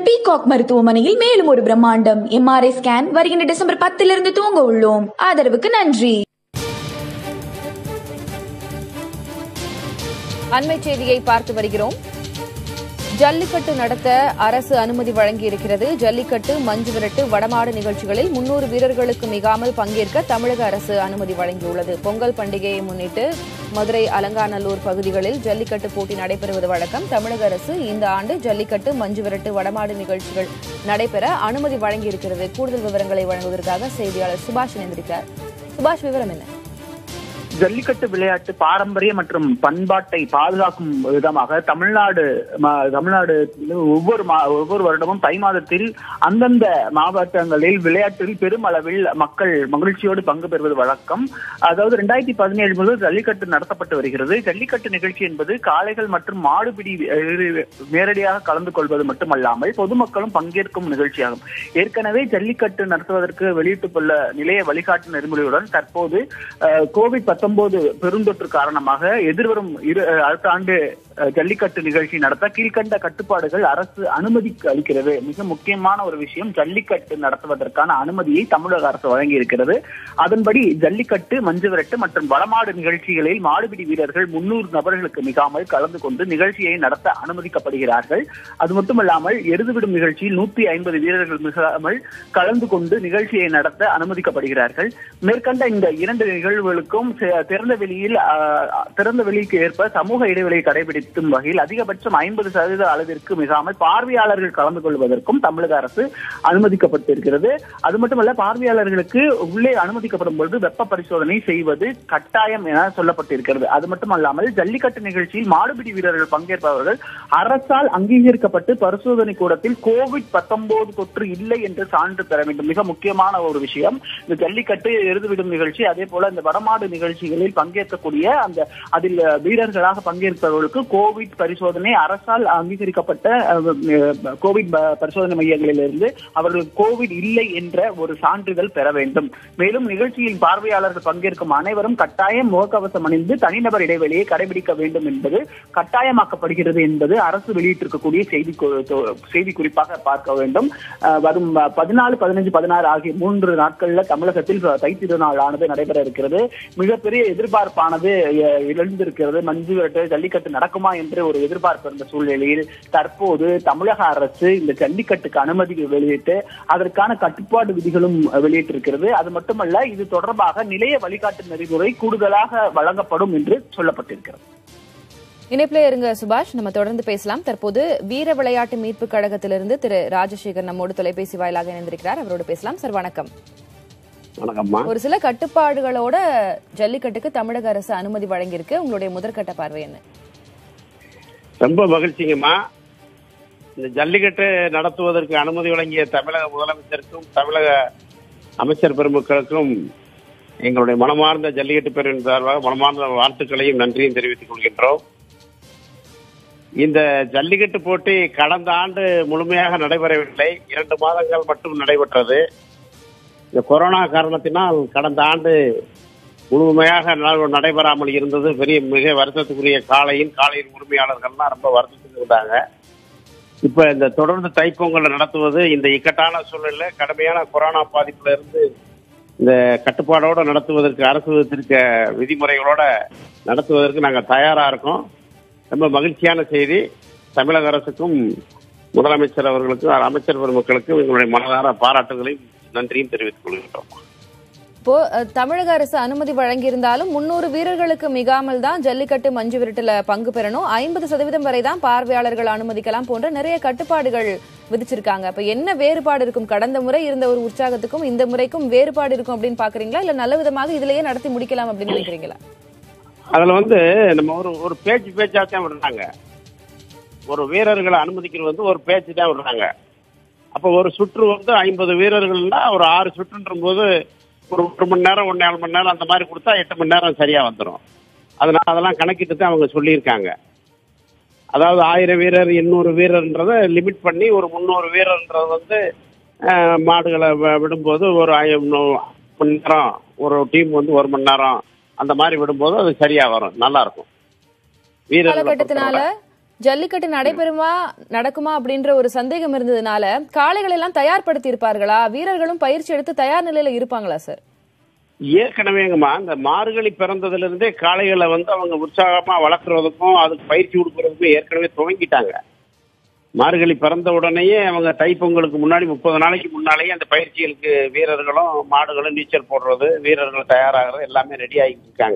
Peacock மருத்துவமனையில் மேலும் ஒரு பிரம்மாண்டம் எம்ஆர்ஐ ஸ்கேன் வருகின்ற டிசம்பர் பத்திலிருந்து துவங்க உள்ளோம் ஆதரவுக்கு நன்றி அண்மை செய்தியை பார்த்து வருகிறோம் ஜல்லிக்கட்டு நடத்த அரசு அனுமதி வழங்கியிருக்கிறது ஜல்லிக்கட்டு மஞ்சு விரட்டு வடமாடு நிகழ்ச்சிகளில் முன்னூறு வீரர்களுக்கு மிகாமல் பங்கேற்க தமிழக அரசு அனுமதி வழங்கியுள்ளது பொங்கல் பண்டிகையை முன்னிட்டு மதுரை அலங்காநல்லூர் பகுதிகளில் ஜல்லிக்கட்டு போட்டி நடைபெறுவது வழக்கம் தமிழக அரசு இந்த ஆண்டு ஜல்லிக்கட்டு மஞ்சு விரட்டு வடமாடு நிகழ்ச்சிகள் நடைபெற அனுமதி வழங்கியிருக்கிறது கூடுதல் விவரங்களை வழங்குவதற்காக செய்தியாளர் சுபாஷ் இணைந்திருக்கிறார் சுபாஷ் விவரம் என்ன ஜல்லிக்கட்டு விளையாட்டு பாரம்பரிய மற்றும் பண்பாட்டை பாதுகாக்கும் விதமாக தமிழ்நாடு ம- தமிழ்நாடு ஒவ்வொரு மா- ஒவ்வொரு வருடமும் தை மாதத்தில் அந்தந்த மாவட்டங்களில் விளையாட்டில் பெருமளவில் மக்கள் மகிழ்ச்சியோடு பங்கு பெறுவது வழக்கம் அதாவது ரெண்டாயிரத்தி பதினேழு முதல் ஜல்லிக்கட்டு நடத்தப்பட்டு வருகிறது ஜல்லிக்கட்டு நிகழ்ச்சி என்பது காளைகள் மற்றும் மாடுபிடி அஹ், நேரடியாக கலந்து கொள்வது மட்டுமல்லாமல் பொதுமக்களும் பங்கேற்கும் நிகழ்ச்சியாகும் ஏற்கனவே ஜல்லிக்கட்டு நடத்துவதற்கு வெளியிட்டுள்ள நிலைய வழிகாட்டு நெறிமுறையுடன் தற்போது அஹ், கோவிட் பத்தொன்பது பெருந்தொற்று காரணமாக எதிர்வரும் இரு அஹ், அடுத்த ஆண்டு அஹ், ஜல்லிக்கட்டு நிகழ்ச்சி நடத்த கீழ்கண்ட கட்டுப்பாடுகள் அரசு அனுமதி அளிக்கிறது மிக முக்கியமான ஒரு விஷயம் ஜல்லிக்கட்டு நடத்துவதற்கான அனுமதியை தமிழக அரசு வழங்கி இருக்கிறது அதன்படி ஜல்லிக்கட்டு மஞ்சு விரட்டு மற்றும் வடமாடு நிகழ்ச்சிகளில் மாடுபிடி வீரர்கள் முன்னூறு நபர்களுக்கு மிகாமல் கலந்து கொண்டு நிகழ்ச்சியை நடத்த அனுமதிக்கப்படுகிறார்கள் அது மட்டுமல்லாமல் எருதுவிடும் நிகழ்ச்சியில் நூத்தி ஐம்பது வீரர்கள் மிகாமல் கலந்து கொண்டு நிகழ்ச்சியை நடத்த அனுமதிக்கப்படுகிறார்கள் மேற்கண்ட இந்த இரண்டு நிகழ்வுகளுக்கும் சி- திறந்த வெளியில் ஆஹ், திறந்த வெளிக்கு ஏற்ப சமூக இடைவெளியை கடைபிடிக்கும் வகையில் அதிகபட்சம் ஐம்பது சதவீத அளவிற்கு மிகாமல் பார்வையாளர்கள் கலந்து கொள்வதற்கும் தமிழக அரசு அனுமதிக்கப்பட்டிருக்கிறது அது மட்டுமல்ல பார்வையாளர்களுக்கு உள்ளே அனுமதிக்கப்படும் பொழுது வெப்ப பரிசோதனை செய்வது கட்டாயம் என சொல்லப்பட்டிருக்கிறது அது மட்டுமல்லாமல் ஜல்லிக்கட்டு நிகழ்ச்சியில் மாடுபிடி வீரர்கள் பங்கேற்பவர்கள் அரசால் அங்கீகரிக்கப்பட்டு பரிசோதனை கூடத்தில் கோவிட் 19 தொற்று இல்லை என்று சான்று பெற வேண்டும் மிக முக்கியமான ஒரு விஷயம் இந்த ஜல்லிக்கட்டு எருதுவிடும் நிகழ்ச்சி அதே போல இந்த வடமாடு நிகழ்ச்சிகளில் பங்கேற்கக்கூடிய அந்த அதில் வீரர்களாக பங்கேற்பவர்களுக்கு கோவிட் பரிசோதனை அரசால் அங்கீகரிக்கப்பட்ட அஹ், அஹ், கோவிட் ப- பரிசோதனை மையங்களிலிருந்து அவர்களுக்கு கோவிட் இல்லை என்ற ஒரு சான்றிதழ் பெற வேண்டும் மேலும் நிகழ்ச்சியில் பார்வையாளர்கள் பங்கேற்கும் அனைவரும் கட்டாயம் முகக்கவசம் அணிந்து தனிநபர் இடைவெளியை கடைபிடிக்க வேண்டும் என்பது கட்டாயமாக்கப்படுகிறது என்பது அரசு வெளியிட்டிருக்கக்கூடிய செய்தி கு- தொ- செய்தி குறிப்பாக பார்க்க வேண்டும் அஹ், வரும் பதினாலு பதினஞ்சு பதினாறு ஆகிய மூன்று நாட்கள்ல தமிழகத்தில் தை திருநாளானது நடைபெற இருக்கிறது மிகப்பெரிய எதிர்பார்ப்பானது அஹ், எழுந்திருக்கிறது மஞ்சு விரட்டு ஜல்லிக்கட்டு நடக்குமா என்று ஒரு எதிர்பார்ப்பு இருந்த சூழ்நிலையில் தற்போது தமிழக அரசு இந்த ஜல்லிக்கட்டுக்கு அனுமதி வெளியிட்டு அதற்கான கட்டுப்பாடு விதிகளும் வெளியிட்டிருக்கிறது அது மட்டுமல்ல இது தொடர்பாக நிலைய வழிகாட்டு நெறிமுறை கூடுதலாக வழங்கப்படும் என்று சொல்லப்பட்டிருக்கிறது இணைப்பிலே இருங்க சுபாஷ் நம்ம தொடர்ந்து பேசலாம் தற்போது வீர விளையாட்டு மீட்பு கழகத்திலிருந்து திரு ராஜசேகர் நம்மோடு தொலைபேசி வாயிலாக இணைந்திருக்கிறார் அவரோடு பேசலாம் சார் வணக்கம் வணக்கம்மா ஒரு சில கட்டுப்பாடுகளோட ஜல்லிக்கட்டுக்கு தமிழக அரசு அனுமதி வழங்கியிருக்கு உங்களுடைய முதற்கட்ட பார்வை என்ன ரொம்ப மகிழ்ச்சிங்கம்மா இந்த ஜல்லிக்கட்டு நடத்துவதற்கு அனுமதி வழங்கிய தமிழக முதலமைச்சருக்கும் தமிழக அமைச்சர் பெருமக்களுக்கும் எங்களுடைய மனமார்ந்த ஜல்லிக்கட்டு பேரின் சார்பாக மனமார்ந்த வாழ்த்துக்களையும் நன்றியும் தெரிவித்துக் கொள்கின்றோம் இந்த ஜல்லிக்கட்டு போட்டி கடந்த ஆண்டு முழுமையாக நடைபெறவில்லை இரண்டு மாதங்கள் மட்டும் நடைபெற்றது இந்த கொரோனா காரணத்தினால் கடந்த ஆண்டு முழுமையாக நட- நடைபெறாமல் இருந்தது பெரிய மிக வருத்தத்துக்குரிய காளையின் காளையின் உரிமையாளர்கள்லாம் ரொம்ப வருத்தத்துக்கு இருந்தாங்க இப்ப இந்த தொடர்ந்து தைப்பொங்கலை நடத்துவது இந்த இக்கட்டான சூழ்நிலை கடுமையான கொரோனா பாதிப்புல இருந்து இந்த கட்டுப்பாடோட நடத்துவதற்கு அரசு விதித்திருக்க விதிமுறைகளோட நடத்துவதற்கு நாங்க தயாரா இருக்கோம் ரொம்ப மகிழ்ச்சியான செய்தி தமிழக அரசுக்கும் முதலமைச்சர் அவர்களுக்கும் அமைச்சர் பெருமக்களுக்கும் எங்களுடைய மனதார பாராட்டுகளையும் நன்றியும் தெரிவித்துக் கொள்கின்றோம் இப்போ அஹ், தமிழக அரசு அனுமதி வழங்கியிருந்தாலும் முன்னூறு வீரர்களுக்கு மிகாமல் தான் ஜல்லிக்கட்டு மஞ்சு விரட்டுல பங்கு பெறணும் ஐம்பது சதவீதம் வரை தான் பார்வையாளர்கள் அனுமதிக்கலாம் போன்ற நிறைய கட்டுப்பாடுகள் விதிச்சிருக்காங்க அப்ப என்ன வேறுபாடு இருக்கும் கடந்த முறை இருந்த ஒரு உற்சாகத்துக்கும் இந்த முறைக்கும் வேறுபாடு இருக்கும் அப்படின்னு பாக்குறீங்களா இல்ல நல்ல விதமாக இதுலயே நடத்தி முடிக்கலாம் அப்படின்னு நினைக்கிறீங்களா அதுல வந்து நம்ம ஒரு ஒரு பேச்சு பேச்சா தான் விடுறாங்க ஒரு வீரர்களை அனுமதிக்கிறது வந்து ஒரு பேச்சு தான் விடுறாங்க அப்ப ஒரு சுற்று வந்து ஐம்பது வீரர்கள்னா ஒரு ஆறு சுற்றுன்ற போது ஒரு ஒரு மணி நேரம் ஒன்னேழு மணி நேரம் அந்த மாதிரி கொடுத்தா எட்டு மணி நேரம் சரியா வந்துடும் அதனால அதெல்லாம் கணக்கிட்டு தான் அவங்க சொல்லியிருக்காங்க அதாவது ஆயிரம் வீரர் எண்ணூறு வீரர்ன்றதை லிமிட் பண்ணி ஒரு முந்நூறு வீரர்ன்றது வந்து அஹ், மாடுகளை வ- விடும்போது ஒரு ஐ- நூ- மணி நேரம் ஒரு டீம் வந்து ஒரு மணி நேரம் அந்த மாதிரி விடும்போது அது சரியா வரும் நல்லா இருக்கும் வீரர்களை காலகட்டத்தினால பொறுத்தவரை ஜல்லிக்கட்டு நடைபெறுமா நடக்குமா அப்படின்ற ஒரு சந்தேகம் இருந்ததுனால காளைகள் எல்லாம் தயார்படுத்தி இருப்பார்களா வீரர்களும் பயிற்சி எடுத்து தயார் நிலையில இருப்பாங்களா சார் ஏற்கனவேங்கம்மா இந்த மார்கழி பிறந்ததுல இருந்தே காளைகளை வந்து அவங்க உற்சாகமா வளர்க்குறதுக்கும் அதுக்கு பயிற்சி கொடுக்கறதுக்கும் ஏற்கனவே துவங்கிட்டாங்க மார்கழி பிறந்த உடனேயே அவங்க தைப்பொங்கலுக்கு முன்னாடி முப்பது நாளைக்கு முன்னாலேயே அந்த பயிற்சிகளுக்கு வீரர்களும் மாடுகளும் நீச்சல் போடுறது வீரர்கள் தயாராகிறது எல்லாமே ரெடி ஆகிட்டு இருக்காங்க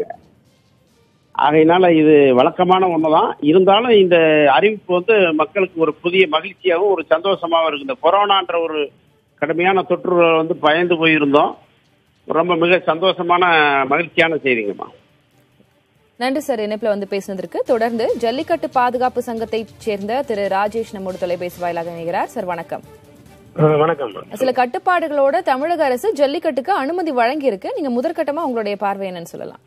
ஆகையினால இது வழக்கமான ஒண்ணுதான் இருந்தாலும் இந்த அறிவிப்பு வந்து மக்களுக்கு ஒரு புதிய மகிழ்ச்சியாகவும் ஒரு சந்தோஷமாகவும் இருக்கு இந்த கொரோனான்ற ஒரு கடுமையான தொற்று வந்து பயந்து போயிருந்தோம் ரொம்ப மிக சந்தோஷமான மகிழ்ச்சியான செய்திங்கம்மா நன்றி சார் இணைப்புல வந்து பேசினதற்கு தொடர்ந்து ஜல்லிக்கட்டு பாதுகாப்பு சங்கத்தைச் சேர்ந்த திரு ராஜேஷ் நம்மோடு தொலைபேசி வாயிலாக இணைகிறார் சார் வணக்கம் அஹ் வணக்கம் சில கட்டுப்பாடுகளோட தமிழக அரசு ஜல்லிக்கட்டுக்கு அனுமதி வழங்கி இருக்கு நீங்க முதற்கட்டமா உங்களுடைய பார்வை என்னன்னு சொல்லலாம்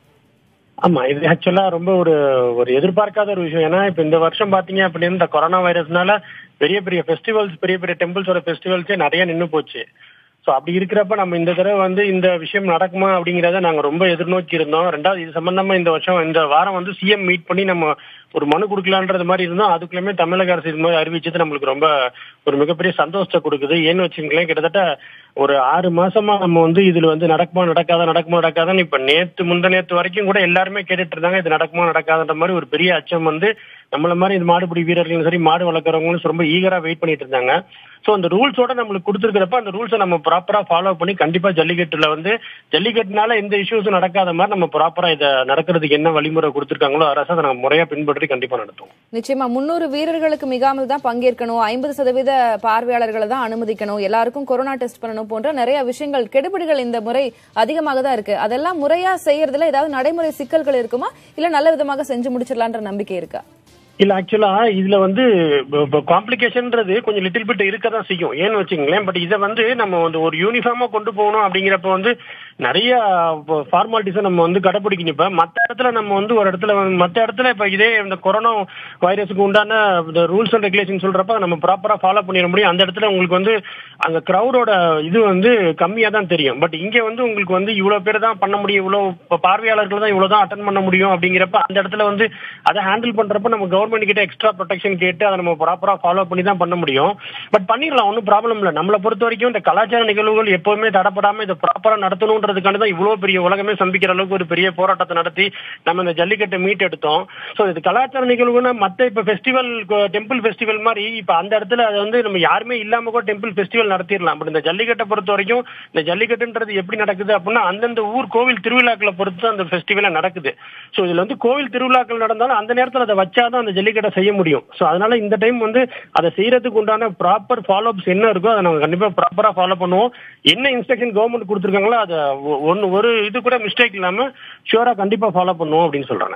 ஆமா இது ஆக்சுவலா ரொம்ப ஒரு ஒரு எதிர்பார்க்காத ஒரு விஷயம் ஏன்னா இப்ப இந்த வருஷம் பாத்தீங்க அப்படின்னு இந்த கொரோனா வைரஸ்னால பெரிய பெரிய ஃபெஸ்டிவல்ஸ் பெரிய பெரிய டெம்பிள்ஸோட ஃபெஸ்டிவல்ஸே நிறைய நின்னு போச்சு ஸோ அப்படி இருக்கிறப்ப நம்ம இந்த தடவை வந்து இந்த விஷயம் நடக்குமா அப்படிங்கிறத நாங்க ரொம்ப எதிர்நோக்கி இருந்தோம் ரெண்டாவது இது சம்பந்தமா இந்த வருஷம் இந்த வாரம் வந்து சிஎம் மீட் பண்ணி நம்ம ஒரு மனு கொடுக்கலான்றது மாதிரி இருந்தோம் அதுக்குள்ளயுமே தமிழக அரசு இது மாதிரி அறிவிச்சது நம்மளுக்கு ரொம்ப ஒரு மிகப்பெரிய சந்தோஷத்தை கொடுக்குது ஏன்னு வச்சுங்களேன் கிட்டத்தட்ட ஒரு ஆறு மாசமா நம்ம வந்து இதுல வந்து நடக்குமா நடக்காதா நடக்குமா நடக்காதான்னு இப்ப நேத்து முந்த நேத்து வரைக்கும் கூட எல்லாருமே கேட்டுட்டு இருந்தாங்க இது நடக்குமா நடக்காதுன்ற மாதிரி ஒரு பெரிய அச்சம் வந்து நம்மள மாதிரி இந்த மாடுபிடி வீரர்களும் சரி மாடு வளர்க்குறவங்களும் ரொம்ப ஈகரா வெயிட் பண்ணிட்டு இருந்தாங்க சோ அந்த ரூல்ஸோட நம்மளுக்கு கொடுத்துருக்கிறப்ப அந்த ரூல்ஸை நம்ம ப்ராப்பரா ஃபாலோ பண்ணி கண்டிப்பா ஜல்லிக்கட்டுல வந்து ஜல்லிக்கட்டுனால எந்த இஷ்யூஸும் நடக்காத மாதிரி நம்ம ப்ராப்பரா இதை நடக்கிறதுக்கு என்ன வழிமுறை கொடுத்துருக்காங்களோ அரசு அதை நம்ம முறையா பின்பற்றி கண்டிப்பா நடத்துவோம் நிச்சயமா முன்னூறு வீரர்களுக்கு மிகாமல் தான் பங்கேற்கணும் ஐம்பது சதவீத பார்வையாளர்களை தான் அனுமதிக்கணும் எல்லாருக்கும் கொரோனா டெஸ்ட் பண்ணணும் போன்ற நிறைய விஷயங்கள் கெடுபிடிகள் இந்த முறை அதிகமாக தான் இருக்கு அதெல்லாம் முறையா செய்யறதுல ஏதாவது நடைமுறை சிக்கல்கள் இருக்குமா இல்ல நல்ல விதமாக செஞ்சு முடிச்சிடலான்ற நம்பிக்கை இருக்கா இல்ல ஆக்சுவலா இதுல வந்து காம்ப்ளிகேஷன்ன்றது கொஞ்சம் லிட்டில் பிட் இருக்க தான் செய்யும் ஏன்னு வச்சுங்களேன் பட் இதை வந்து நம்ம வந்து ஒரு யூனிஃபார்மா கொண்டு போகணும் அப்படிங்கிறப்ப வந்து நிறைய ஃபார்மாலிட்டிஸை நம்ம வந்து கடைபிடிக்கணும் இப்ப மத்த இடத்துல நம்ம வந்து ஒரு இடத்துல வந்து- மத்த இடத்துல இப்ப இதே இந்த கொரோனா வைரஸுக்கு உண்டான இந்த ரூல்ஸ் அண்ட் ரெகுலேஷன் சொல்றப்ப நம்ம ப்ராப்பரா ஃபாலோ பண்ணிட முடியும் அந்த இடத்துல உங்களுக்கு வந்து அந்த கிரௌடோட இது வந்து கம்மியா தான் தெரியும் பட் இங்க வந்து உங்களுக்கு வந்து இவ்வளவு பேர் தான் பண்ண முடியும் இவ்வளவு ப- பார்வையாளர்கள் தான் இவ்வளவு தான் அட்டன் பண்ண முடியும் அப்படிங்கிறப்ப அந்த இடத்துல வந்து அதை ஹேண்டில் பண்றப்ப நம்ம கவர்மெண்ட் கிட்ட எக்ஸ்ட்ரா ப்ரொடெக்ஷன் கேட்டு அதை நம்ம ப்ராப்பரா ஃபாலோ பண்ணி தான் பண்ண முடியும் பட் பண்ணிடலாம் ஒன்றும் ப்ராப்ளம் இல்லை நம்மளை பொறுத்த வரைக்கும் இந்த கலாச்சார நிகழ்வுகள் எப்பவுமே தடப்படாம இதை ப்ராப்பரா நடத்தணுன்றதுக்காண்டி தான் இவ்வளவு பெரிய உலகமே சம்பிக்கிற அளவுக்கு ஒரு பெரிய போராட்டத்தை நடத்தி நம்ம இந்த ஜல்லிக்கட்டை மீட் எடுத்தோம் ஸோ இது கலாச்சார நிகழ்வுனா மத்த இப்ப ஃபெஸ்டிவல் டெம்பிள் ஃபெஸ்டிவல் மாதிரி இப்ப அந்த இடத்துல அது வந்து நம்ம யாருமே இல்லாம கூட டெம்பிள் ஃபெஸ்டிவல் நடத்திடலாம் பட் இந்த ஜல்லிக்கட்டை பொறுத்த வரைக்கும் இந்த ஜல்லிக்கட்டுன்றது எப்படி நடக்குது அப்படின்னா அந்தந்த ஊர் கோவில் திருவிழாக்களை பொறுத்து தான் அந்த ஃபெஸ்டிவலே நடக்குது ஸோ இதுல வந்து கோவில் திருவிழாக்கள் நடந்தாலும் அந்த நேரத்தில் அதை வச்சாதான் அந்த ஜல்லிக்கட்டை செய்ய முடியும் ஸோ அதனால இந்த டைம் வந்து அதை செய்யறதுக்கு உண்டான ப்ராப்பர் ஃபாலோஅப்ஸ் என்ன இருக்கோ அதை நம்ம கண்டிப்பா ப்ராப்பரா ஃபாலோ பண்ணுவோம் என்ன இன்ஸ்ட்ரக்ஷன் கவர்மெண்ட் கொடுத்துருக்காங்களோ அதை ஒ- ஒன்னு ஒரு இது கூட மிஸ்டேக் இல்லாம ஷூரா கண்டிப்பா ஃபாலோ பண்ணுவோம் அப்படின்னு சொல்றாங்க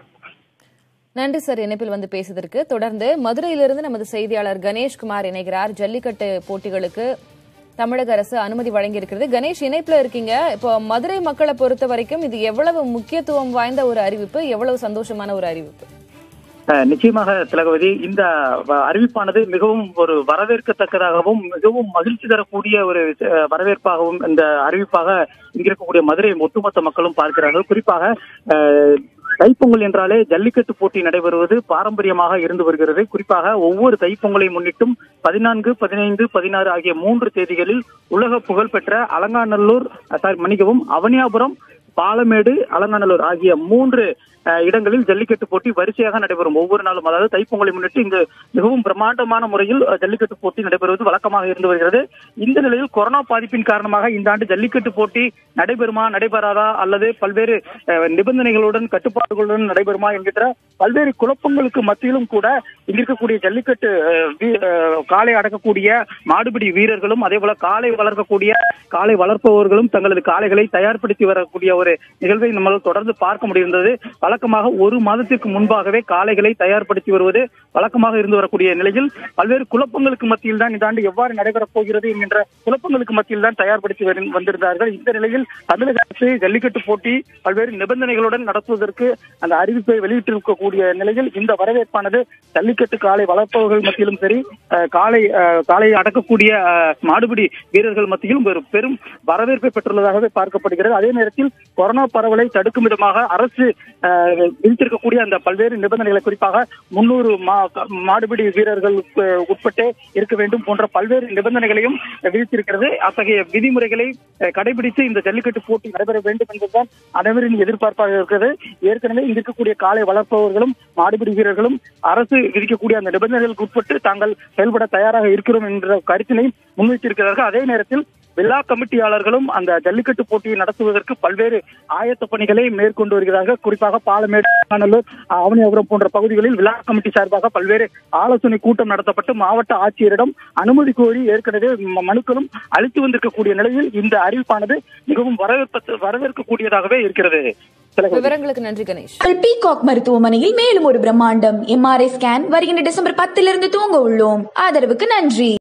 நன்றி சார் இணைப்பில் வந்து பேசுவதற்கு தொடர்ந்து மதுரையிலிருந்து நமது செய்தியாளர் கணேஷ்குமார் இணைகிறார் ஜல்லிக்கட்டு போட்டிகளுக்கு தமிழக அரசு அனுமதி வழங்கியிருக்கிறது கணேஷ் இணைப்புல இருக்கீங்க இப்போ மதுரை மக்களை பொறுத்த வரைக்கும் இது எவ்வளவு முக்கியத்துவம் வாய்ந்த ஒரு அறிவிப்பு எவ்வளவு சந்தோஷமான ஒரு அறிவிப்பு அஹ் நிச்சயமாக திலகவதி இந்த வ- அறிவிப்பானது மிகவும் ஒரு வரவேற்கத்தக்கதாகவும் மிகவும் மகிழ்ச்சி தரக்கூடிய ஒரு அஹ், வரவேற்பாகவும் இந்த அறிவிப்பாக இங்க இருக்கக்கூடிய மதுரை ஒட்டுமொத்த மக்களும் பார்க்கிறார்கள் குறிப்பாக அஹ், தைப்பொங்கல் என்றாலே ஜல்லிக்கட்டு போட்டி நடைபெறுவது பாரம்பரியமாக இருந்து வருகிறது குறிப்பாக ஒவ்வொரு தைப்பொங்கலை முன்னிட்டும் பதினான்கு பதினைந்து பதினாறு ஆகிய மூன்று தேதிகளில் உலக புகழ்பெற்ற அலங்காநல்லூர் அஹ், சாரி மன்னிக்கவும் அவனியாபுரம் பாலமேடு அலங்காநல்லூர் ஆகிய மூன்று அஹ், இடங்களில் ஜல்லிக்கட்டு போட்டி வரிசையாக நடைபெறும் ஒவ்வொரு நாளும் அதாவது தைப்பொங்கலை முன்னிட்டு இங்கு மிகவும் பிரம்மாண்டமான முறையில் அஹ், ஜல்லிக்கட்டு போட்டி நடைபெறுவது வழக்கமாக இருந்து வருகிறது இந்த நிலையில் கொரோனா பாதிப்பின் காரணமாக இந்த ஆண்டு ஜல்லிக்கட்டு போட்டி நடைபெறுமா நடைபெறாதா அல்லது பல்வேறு அஹ், நிபந்தனைகளுடன் கட்டுப்பாடுகளுடன் நடைபெறுமா என்கின்ற பல்வேறு குழப்பங்களுக்கு மத்தியிலும் கூட இங்க இருக்கக்கூடிய ஜல்லிக்கட்டு அஹ், வீ- அஹ், காளை அடக்கக்கூடிய மாடுபிடி வீரர்களும் அதே போல காளை வளர்க்கக்கூடிய காளை வளர்ப்பவர்களும் தங்களது காளைகளை தயார்படுத்தி வரக்கூடிய ஒரு நிகழ்வை நம்மால் தொடர்ந்து பார்க்க முடிந்தது வழக்கமாக ஒரு மாதத்திற்கு முன்பாகவே காளைகளை தயார்படுத்தி வருவது வழக்கமாக இருந்து வரக்கூடிய நிலையில் பல்வேறு குழப்பங்களுக்கு மத்தியில் தான் இந்த ஆண்டு எவ்வாறு நடைபெறப் போகிறது என்கின்ற குழப்பங்களுக்கு மத்தியில் தான் தயார்படுத்தி வரு- வந்திருந்தார்கள் இந்த நிலையில் தமிழக அரசு ஜல்லிக்கட்டு போட்டி பல்வேறு நிபந்தனைகளுடன் நடத்துவதற்கு அந்த அறிவிப்பை வெளியிட்டிருக்கக்கூடிய நிலையில் இந்த வரவேற்பானது ஜல்லிக்கட்டு காளை வளர்ப்பவர்கள் மத்தியிலும் சரி அஹ், காளை அஹ், காளையை அடக்கக்கூடிய அஹ், மாடுபிடி வீரர்கள் மத்தியிலும் ஒரு பெரும் வரவேற்பை பெற்றுள்ளதாகவே பார்க்கப்படுகிறது அதே நேரத்தில் கொரோனா பரவலை தடுக்கும் விதமாக அரசு அஹ், அஹ், விதித்திருக்கக்கூடிய அந்த பல்வேறு நிபந்தனைகளை குறிப்பாக முன்னூறு மாடுபிடி வீரர்கள் அஹ், உட்பட்டே இருக்க வேண்டும் போன்ற பல்வேறு நிபந்தனைகளையும் விதித்திருக்கிறது அத்தகைய விதிமுறைகளை அஹ், கடைபிடித்து இந்த ஜல்லிக்கட்டு போட்டி நடைபெற வேண்டும் என்பதுதான் அனைவரின் எதிர்பார்ப்பாக இருக்கிறது ஏற்கனவே இங்க இருக்கக்கூடிய காளை வளர்ப்பவர்களும் மாடுபிடி வீரர்களும் அரசு விதிக்கக்கூடிய அந்த நிபந்தனைகளுக்கு உட்பட்டு தாங்கள் செயல்பட தயாராக இருக்கிறோம் என்ற கருத்தினை முன்வைத்திருக்கிறார்கள் அதே நேரத்தில் விழா கமிட்டியாளர்களும் அந்த ஜல்லிக்கட்டு போட்டியை நடத்துவதற்கு பல்வேறு ஆயத்த பணிகளை மேற்கொண்டு வருகிறார்கள் குறிப்பாக பாலமேடு நல்லூர் அவனியாபுரம் போன்ற பகுதிகளில் விழா கமிட்டி சார்பாக பல்வேறு ஆலோசனை கூட்டம் நடத்தப்பட்டு மாவட்ட ஆட்சியரிடம் அனுமதி கோரி ஏற்கனவே ம- மனுக்களும் அளித்து வந்திருக்கக்கூடிய நிலையில் இந்த அறிவிப்பானது மிகவும் வரவேற்ப வரவேற்கக்கூடியதாகவே இருக்கிறது திலகவதி. விவரங்களுக்கு நன்றி கணேஷ் பீகாக் மருத்துவமனையில் மேலும் ஒரு பிரம்மாண்டம் எம்ஆர்ஐ ஸ்கேன் வருகின்ற டிசம்பர் பத்திலிருந்து துவங்க உள்ளோம் ஆதரவுக்கு நன்றி